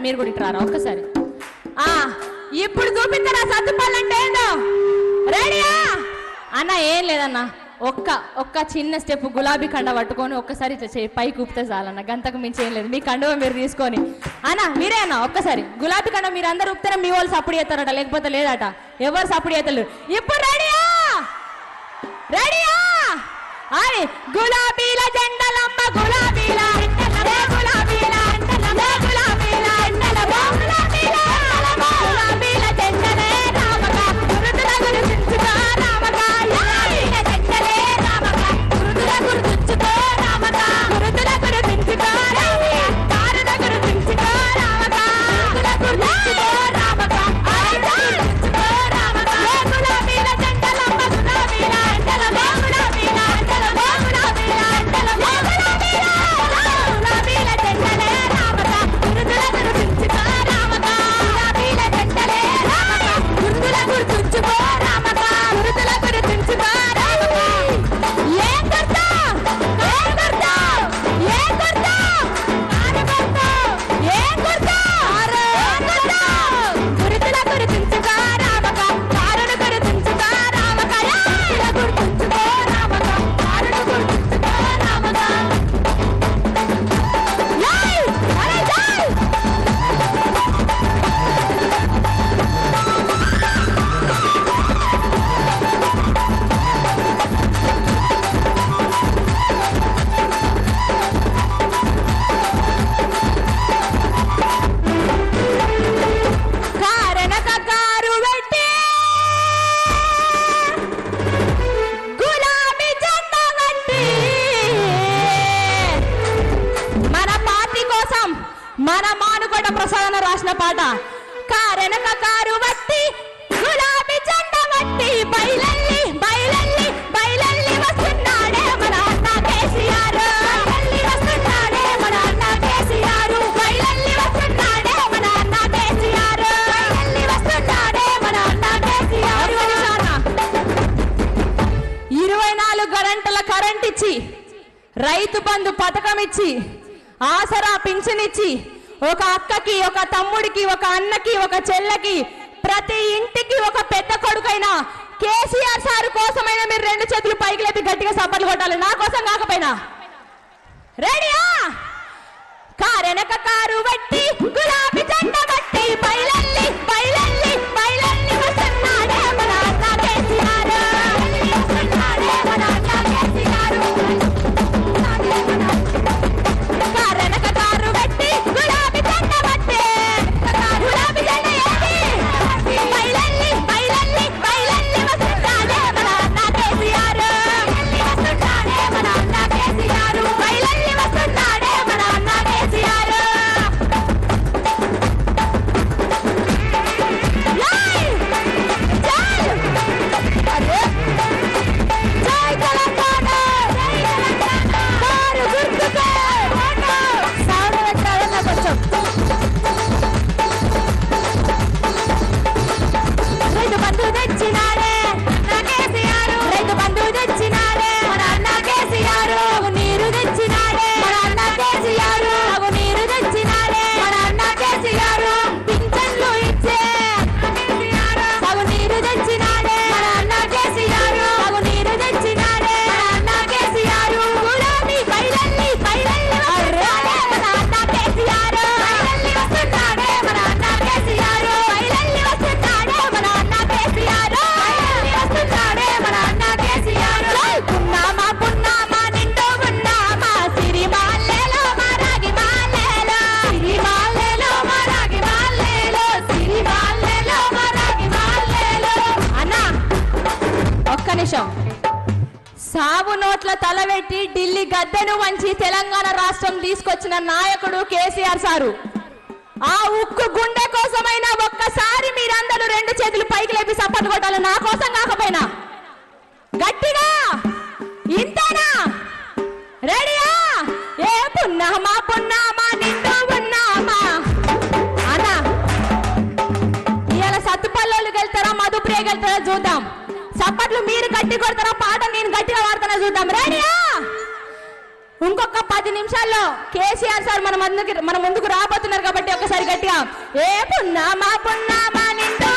మీరు కూడా ఇట్రారా ఒక్కసారి ఆ ఇప్పుడు చూపిస్తారా సత్తుపల్లంటే ఏందో రెడీయా అన్న ఏం లేదన్న ఒక్క ఒక్క చిన్న స్టెప్ గులాబీ కండ పట్టుకొని ఒక్కసారి ఇట్లా చేయి పైకి ఊపితే చాలన్న గంతకు మించి ఏం లేదు మీ కండువ మీరు తీసుకొని అన్న మీరే అన్న ఒక్కసారి గులాబీ కండ మీరు అందరు ఊపితేనే మీ వాళ్ళు సప్పుడు చేస్తారట లేకపోతే లేదట ఎవరు సప్పుడు చేతలేరు ఇప్పుడు రెడీయా రెడీయా అరే గులాబీల జెండలమ్మ గులాబీల ఏ గులాబీల ఏ గులాబీల గులాబీల గులాబీల జెండలే రామక గురుతుల గురుతుంచుకో రామక గులాబీల జెండలే రామక గురుతుల గురుతుంచుకో రామక గురుతుల గురుతుంచుకో రామక కారుల గురుతుంచుకో రామక గురుతుల గురుతుంచుకో రామక గురుతుంచుకో రామక ఏ గులాబీల జెండలమ్మ గులాబీల ఎండలమ్మ గులాబీల ఎండలమ్మ గులాబీల ఎండలమ్మ గులాబీల గులాబీల జెండలే రామక గురుతుల గురుతుంచుకో రామక గులాబీల జెండలే రామక గురుతుల గురుతుంచుకో రామక గురుతుల గురుతుంచుకో రామక ఏం కర్తా ఏం కర్తా ఏం కర్తా ఆరు కర్తా ఏం కర్తా ఆరు కర్తా గురుతుల గురుతుంచుకో రామక కారును గురుతుంచుకో రామక గురుతుల గురుతుంచుకో రామక కారును గురుతుంచుకో రామక ఏయ్ అరే జై కారణక కారు పెట్టి గులాబీ జెండా కట్టి మన పార్టీ కోసం మన మానుకోట ప్రసాదన రాసిన పాట కారెనక కారు బట్టి గులాబీ జెండా బట్టి బయలల్లి బయలల్లి బయలల్లి వస్తున్నాడే మన అన్న కేసీఆర్ బయలల్లి వస్తున్నాడే మన అన్న కేసీఆర్ బయలల్లి వస్తున్నాడే మన అన్న కేసీఆర్ బయలల్లి వస్తున్నాడే మన అన్న కేసీఆర్ ఇరవై నాలుగు గంటల కరెంట్ ఇచ్చి రైతు బంధు పథకం ఇచ్చి ఆసరా పింఛన్ ఇచ్చి ఒక అక్కకి ఒక తమ్ముడికి ఒక అన్నకి ఒక చెల్లకి ప్రతి ఇంటికి ఒక పెద్ద కొడుకైనా కేసీఆర్ సార్ కోసమైనా మీరు రెండు చేతులు పైకి లేపి గట్టిగా సప్పట్లు కొట్టాలి నా కోసం కాకపోయినా రెడీయా కారెనక కారు బట్టి గులాబీ జెండా బట్టి బయలల్లి బయలల్లి బయలల్లి వస్తున్నాడే మన అన్న కేసీఆర్ వస్తున్నాడే మన అన్న కేసీఆర్ కారెనక కారు బట్టి గులాబీ జెండా బట్టి గులాబీ జెండా ఏది బయలల్లి బయలల్లి బయలల్లి వస్తున్నాడే మన అన్న కేసీఆర్ వస్తున్నాడే మన అన్న కేసీఆర్ బయలల్లి వస్తున్నాడే మన అన్న కేసీఆర్ జై జై అరే జై తెలంగాణ జై తెలంగాణ కారు గుర్తుకే సౌండ్ పెట్టాలన్న కొంచెం రైతు బంధు తెచ్చినాడే అన్న కేసీఆర్ రైతు బంధు తెచ్చినాడే మన అన్న కేసీఆర్ తాగు నీరు తెచ్చినాడే మన అన్న కేసీఆర్ తాగు నీరు తెచ్చినాడే మన అన్న కేసీఆర్ పింఛన్లు ఇచ్చే తాగు నీరు తెచ్చినాడే మన అన్న కేసీఆర్ తాగు నీరు తెచ్చినాడే మన అన్న కేసీఆర్ గులాబీ బయలల్లి బయలల్లి వస్తున్నాడే మన అన్న కేసీఆర్ బయలల్లి వస్తున్నాడే మన అన్న కేసీఆర్ బయలల్లి వస్తున్నాడే మన అన్న కేసీఆర్ బయలల్లి వస్తున్నాడే మన అన్న కేసీఆర్ పున్నామా పున్నామా నిండు పున్నామా సిరిమాల్లెలో మా రాగి మాల్లెలో సిరిమాల్లెలో మా రాగి మాల్లెలో సిరిమాల్లెలో మా రాగి మాల్లెలో అన్నా ఒక్క నిమిషం సాగు నోట్ల తలబెట్టి ఢిల్లీ గద్దెను వంచి తెలంగాణ రాష్ట్రం తీసుకొచ్చిన నాయకుడు కేసీఆర్ సారు ఆ ఉక్కు గుండె కోసమైనా ఒక్కసారి మీరందరూ రెండు చేతులు పైకి లేపి సపోర్ట్ కొట్టాలి నా కోసం కాకపోయినా గట్టిగా ఇంతేనా రెడీయా ఏ పున్నామా పున్నామా నిండు ఉన్నామా అన్నా ఇవాళ సత్తుపల్లోళ్ళకి వెళ్తారా మధుప్రియకి వెళ్తారా చూద్దాం సప్పట్లు మీరు గట్టి కొడతారా పాట నేను గట్టిగా వాడతానా చూద్దాం రెడీయా ఇంకొక పది నిమిషాల్లో కేసీఆర్ సార్ మన ముందుకు మన ముందుకు రాబోతున్నారు కాబట్టి ఒకసారి గట్టిగా ఏ పున్నామా పున్నామా నిండు